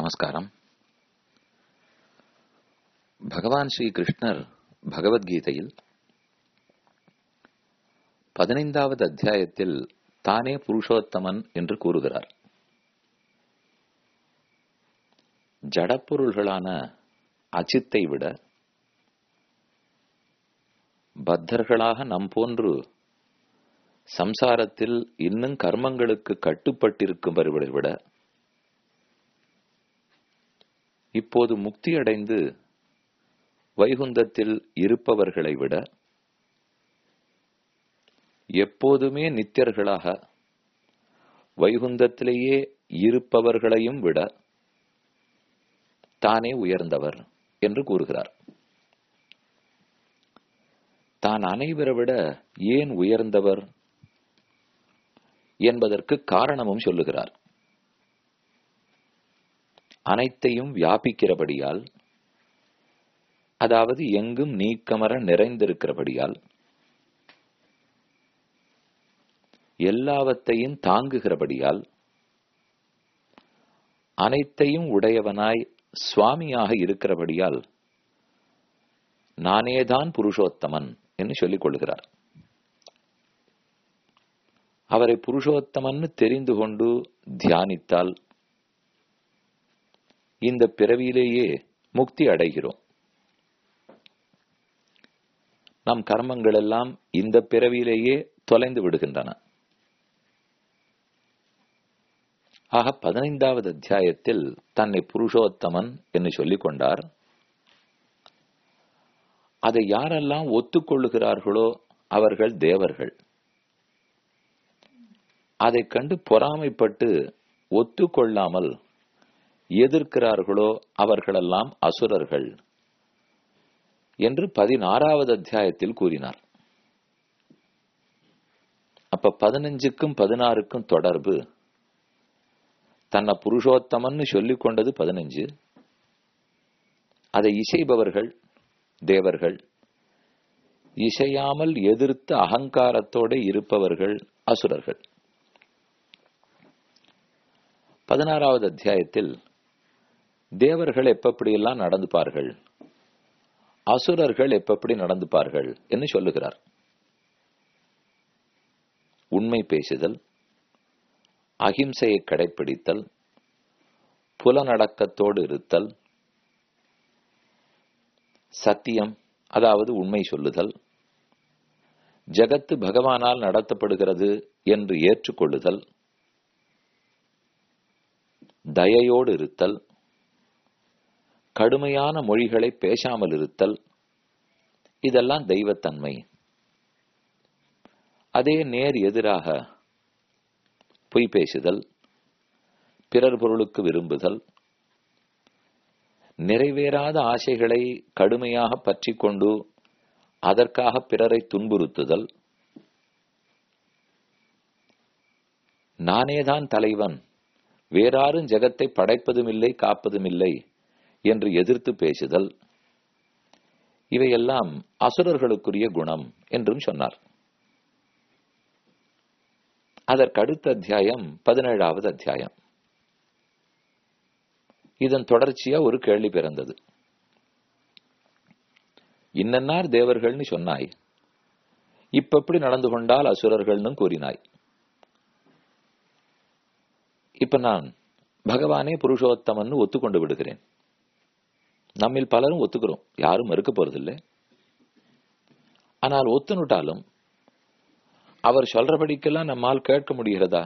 நமஸ்காரம் பகவான் ஸ்ரீ கிருஷ்ணர் பகவத்கீதையில் பதினைந்தாவது அத்தியாயத்தில் தானே புருஷோத்தமன் என்று கூறுகிறார் ஜடப்பொருள்களான அச்சித்தை விட பத்தர்களாக நம் போன்று சம்சாரத்தில் இன்னும் கர்மங்களுக்கு கட்டுப்பட்டிருக்கும்பவர்களை விட இப்போது முக்தி அடைந்து வைகுந்தத்தில் இருப்பவர்களை விட எப்போதுமே நித்தியர்களாக வைகுந்தத்திலேயே இருப்பவர்களையும் விட தானே உயர்ந்தவர் என்று கூறுகிறார் தான் அனைவரை விட ஏன் உயர்ந்தவர் என்பதற்கு காரணமும் சொல்லுகிறார் அனைத்தையும் வியாபிக்கிறபடியால் அதாவது எங்கும் நீக்கமர நிறைந்திருக்கிறபடியால் எல்லாவற்றையும் தாங்குகிறபடியால் அனைத்தையும் உடையவனாய் சுவாமியாக இருக்கிறபடியால் நானேதான் புருஷோத்தமன் என்று சொல்லிக் கொள்கிறார் அவரை புருஷோத்தமன் தெரிந்து கொண்டு தியானித்தால் இந்த பிறவியிலேயே முக்தி அடைகிறோம் நம் கர்மங்கள் எல்லாம் இந்த பிறவியிலேயே தொலைந்து விடுகின்றன ஆக பதினைந்தாவது அத்தியாயத்தில் தன்னை புருஷோத்தமன் என்று சொல்லிக் கொண்டார் அதை யாரெல்லாம் ஒத்துக்கொள்ளுகிறார்களோ அவர்கள் தேவர்கள் அதை கண்டு பொறாமைப்பட்டு ஒத்துக்கொள்ளாமல் எதிர்க்கிறார்களோ அவர்களெல்லாம் அசுரர்கள் என்று பதினாறாவது அத்தியாயத்தில் கூறினார் அப்ப பதினஞ்சுக்கும் பதினாறுக்கும் தொடர்பு தன்னை புருஷோத்தமன்னு சொல்லிக் கொண்டது பதினஞ்சு அதை இசைபவர்கள் தேவர்கள் இசையாமல் எதிர்த்து அகங்காரத்தோடு இருப்பவர்கள் அசுரர்கள் பதினாறாவது அத்தியாயத்தில் தேவர்கள் எப்படியெல்லாம் நடந்துப்பார்கள் அசுரர்கள் எப்படி நடந்துப்பார்கள் என்று சொல்லுகிறார் உண்மை பேசுதல் அகிம்சையை கடைபிடித்தல் புலநடக்கத்தோடு இருத்தல் சத்தியம் அதாவது உண்மை சொல்லுதல் ஜகத்து பகவானால் நடத்தப்படுகிறது என்று ஏற்றுக்கொள்ளுதல் தயையோடு இருத்தல் கடுமையான மொழிகளை பேசாமல் இருத்தல் இதெல்லாம் தெய்வத்தன்மை அதே நேர் எதிராக பொய் பேசுதல் பிறர் பொருளுக்கு விரும்புதல் நிறைவேறாத ஆசைகளை கடுமையாக பற்றி கொண்டு அதற்காக பிறரை துன்புறுத்துதல் நானேதான் தலைவன் வேறாரும் ஜெகத்தை படைப்பதுமில்லை காப்பதுமில்லை என்று எதிர்த்து பேசுதல் இவையெல்லாம் அசுரர்களுக்குரிய குணம் என்றும் சொன்னார் அதற்கடுத்த அத்தியாயம் பதினேழாவது அத்தியாயம் இதன் தொடர்ச்சியா ஒரு கேள்வி பிறந்தது இன்னன்னார் தேவர்கள்னு சொன்னாய் இப்ப எப்படி நடந்து கொண்டால் அசுரர்கள்னு கூறினாய் இப்ப நான் பகவானே புருஷோத்தமன் ஒத்துக்கொண்டு விடுகிறேன் நம்மில் பலரும் ஒத்துக்கிறோம் யாரும் மறுக்க போறதில்லை ஆனால் ஒத்துனுட்டாலும் அவர் சொல்றபடிக்கெல்லாம் நம்மால் கேட்க முடிகிறதா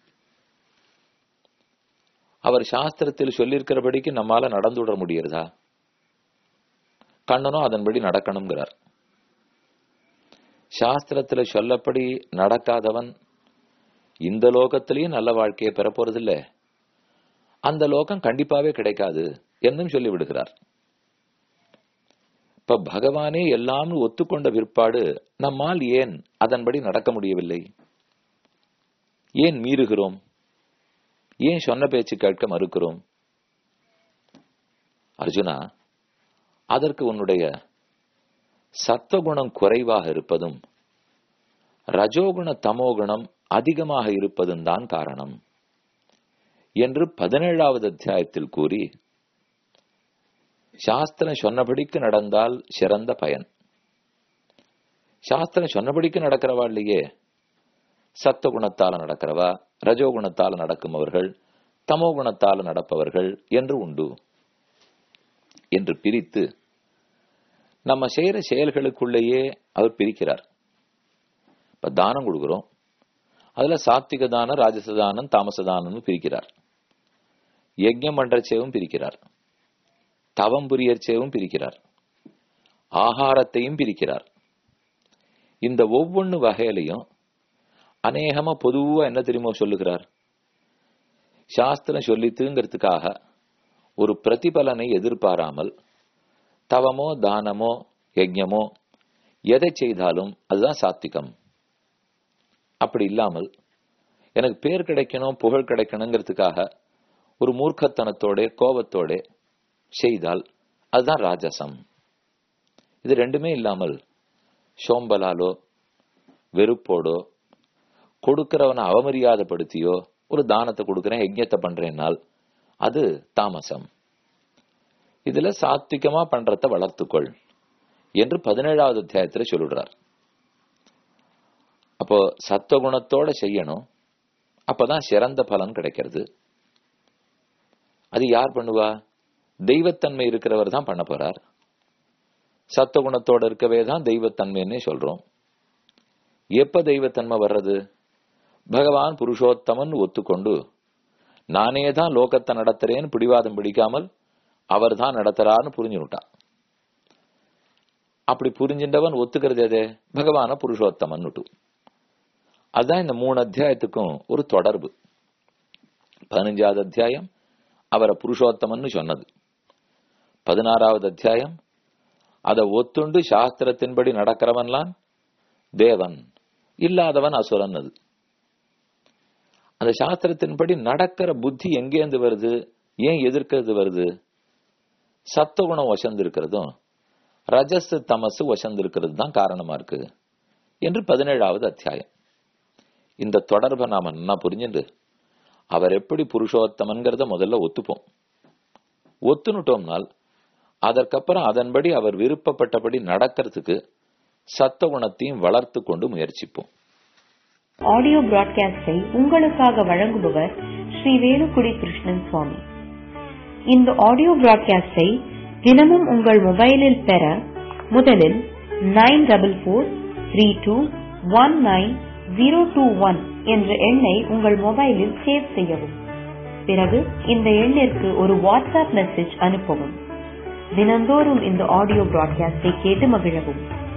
அவர் சாஸ்திரத்தில் சொல்லியிருக்கிறபடிக்கு நம்மால நடந்து விட முடிகிறதா கண்ணனும் அதன்படி நடக்கணுங்கிறார் சாஸ்திரத்துல சொல்லப்படி நடக்காதவன் இந்த லோகத்திலையும் நல்ல வாழ்க்கையை பெற போறதில்ல அந்த லோகம் கண்டிப்பாவே கிடைக்காது என்றும் சொல்லி விடுகிறார் இப்ப பகவானே எல்லாம் ஒத்துக்கொண்ட பிற்பாடு நம்மால் ஏன் அதன்படி நடக்க முடியவில்லை ஏன் மீறுகிறோம் ஏன் சொன்ன பேச்சு கேட்க மறுக்கிறோம் அர்ஜுனா அதற்கு உன்னுடைய சத்துவகுணம் குறைவாக இருப்பதும் ரஜோகுண தமோகுணம் அதிகமாக இருப்பதும் தான் காரணம் என்று பதினேழாவது அத்தியாயத்தில் கூறி சாஸ்திரம் சொன்னபடிக்கு நடந்தால் சிறந்த பயன் சாஸ்திரம் சொன்னபடிக்கு நடக்கிறவா இல்லையே சத்த குணத்தால நடக்கிறவா ரஜோகுணத்தால நடக்குமவர்கள் தமோ குணத்தால நடப்பவர்கள் என்று உண்டு என்று பிரித்து நம்ம செய்யற செயல்களுக்குள்ளேயே அவர் பிரிக்கிறார் இப்ப தானம் கொடுக்கிறோம் அதுல சாத்விக தானம் ராஜச தானம் தாமச தானம்னு பிரிக்கிறார் யஜ்யம் பண்றச்சேவும் பிரிக்கிறார் தவம் புரியர்ச்சேவும் பிரிக்கிறார் ஆகாரத்தையும் பிரிக்கிறார் இந்த ஒவ்வொன்னு வகையிலையும் அநேகமா பொதுவா என்ன தெரியுமோ சொல்லுகிறார் சாஸ்திரம் சொல்லித்துங்கிறதுக்காக ஒரு பிரதிபலனை எதிர்பாராமல் தவமோ தானமோ யஜ்யமோ எதை செய்தாலும் அதுதான் சாத்விகம் அப்படி இல்லாமல் எனக்கு பேர் கிடைக்கணும் புகழ் கிடைக்கணுங்கிறதுக்காக ஒரு மூர்க்கத்தனத்தோட கோபத்தோட செய்தால் அதுதான் ராஜசம் இது ரெண்டுமே இல்லாமல் சோம்பலாலோ வெறுப்போடோ கொடுக்கிறவனை அவமரியாதைப்படுத்தியோ ஒரு தானத்தை கொடுக்கிறேன் யஜ்யத்தை பண்றேன்னால் அது தாமசம் இதுல சாத்விகமா பண்றத வளர்த்துக்கொள் என்று பதினேழாவது அத்தியாயத்துல சொல்லிடுறார் அப்போ சத்துவகுணத்தோட செய்யணும் அப்பதான் சிறந்த பலன் கிடைக்கிறது அது யார் பண்ணுவா தெய்வத்தன்மை இருக்கிறவர் தான் பண்ண போறார் சத்துவகுணத்தோட இருக்கவே தான் தெய்வத்தன்மைன்னே சொல்றோம் எப்ப தெய்வத்தன்மை வர்றது பகவான் புருஷோத்தமன் ஒத்துக்கொண்டு நானே தான் லோகத்தை நடத்துறேன்னு பிடிவாதம் பிடிக்காமல் அவர் தான் நடத்துறாருன்னு புரிஞ்சுட்டான் அப்படி புரிஞ்சின்றவன் ஒத்துக்கிறது எதே பகவான புருஷோத்தமன் அதுதான் இந்த மூணு அத்தியாயத்துக்கும் ஒரு தொடர்பு பதினஞ்சாவது அத்தியாயம் அவரை புருஷோத்தமன்னு சொன்னது பதினாறாவது அத்தியாயம் அதை ஒத்துண்டு சாஸ்திரத்தின்படி நடக்கிறவன்லாம் தேவன் இல்லாதவன் அசுரன் அது அந்த சாஸ்திரத்தின்படி நடக்கிற புத்தி எங்கேருந்து வருது ஏன் எதிர்க்கிறது வருது சத்துவகுணம் வசந்திருக்கிறதும் ரஜஸ் தமசு வசந்திருக்கிறது தான் காரணமா இருக்கு என்று பதினேழாவது அத்தியாயம் இந்த தொடர்பை நாம என்ன புரிஞ்சுண்டு அவர் எப்படி புருஷோத்தமன்கிறத முதல்ல ஒத்துப்போம் ஒத்துனுட்டோம்னால் அதற்கப்புறம் அதன்படி அவர் விருப்பப்பட்டபடி நடக்கிறதுக்கு சத்துவகுணத்தையும் வளர்த்து கொண்டு முயற்சிப்போம் ஆடியோ பிராட்காஸ்டை உங்களுக்காக வழங்குபவர் ஸ்ரீ வேலுக்குடி கிருஷ்ணன் சுவாமி இந்த ஆடியோ பிராட்காஸ்டை தினமும் உங்கள் மொபைலில் பெற முதலில் nine double four three two one nine zero two one என்ற எண்ணை உங்கள் மொபைலில் சேவ் செய்யவும் பிறகு இந்த எண்ணிற்கு ஒரு வாட்ஸ்அப் மெசேஜ் அனுப்பவும் தினந்தோறும் இந்த ஆடியோ பிராட்காஸ்டை கேட்டு மகிழவும்